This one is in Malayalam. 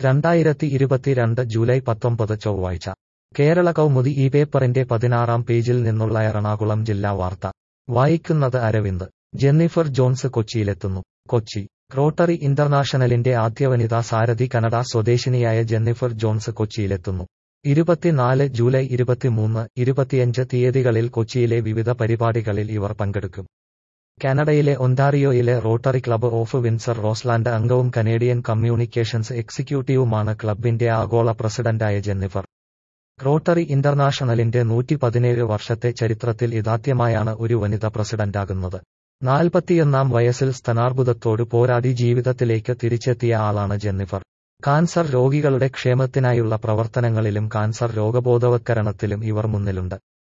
രണ്ടായിരത്തി ഇരുപത്തിരണ്ട് ജൂലൈ പത്തൊമ്പത് ചൊവ്വാഴ്ച കേരള കൗമുദി ഈ പേപ്പറിന്റെ പതിനാറാം പേജിൽ നിന്നുള്ള എറണാകുളം ജില്ലാ വാർത്ത വായിക്കുന്നത് അരവിന്ദ് ജെന്നിഫർ ജോൺസ് കൊച്ചിയിലെത്തുന്നു കൊച്ചി റോട്ടറി ഇന്റർനാഷണലിന്റെ ആദ്യ വനിതാ സാരഥി കനഡ സ്വദേശിനിയായ ജെന്നിഫർ ജോൺസ് കൊച്ചിയിലെത്തുന്നു ഇരുപത്തിനാല് ജൂലൈ ഇരുപത്തിമൂന്ന് ഇരുപത്തിയഞ്ച് തീയതികളിൽ കൊച്ചിയിലെ വിവിധ പരിപാടികളിൽ ഇവർ പങ്കെടുക്കും കാനഡയിലെ ഒന്റാറിയോയിലെ rotary club of Windsor Roseland അംഗവും കനേഡിയൻ കമ്മ്യൂണിക്കേഷൻസ് എക്സിക്യൂട്ടീവുമാണ് ക്ലബിന്റെ ആഗോള പ്രസിഡന്റായ ജെന്നിഫർ റോട്ടറി ഇന്റർനാഷണലിന്റെ നൂറ്റി പതിനേഴ് വർഷത്തെ ചരിത്രത്തിൽ ഇതാദ്യമായാണ് ഒരു വനിത പ്രസിഡന്റാകുന്നത് നാൽപ്പത്തിയൊന്നാം വയസ്സിൽ സ്തനാർബുദത്തോട് പോരാടി ജീവിതത്തിലേക്ക് തിരിച്ചെത്തിയ ആളാണ് ജെന്നിഫർ കാൻസർ രോഗികളുടെ ക്ഷേമത്തിനായുള്ള പ്രവർത്തനങ്ങളിലും കാൻസർ രോഗബോധവത്കരണത്തിലും ഇവർ മുന്നിലുണ്ട്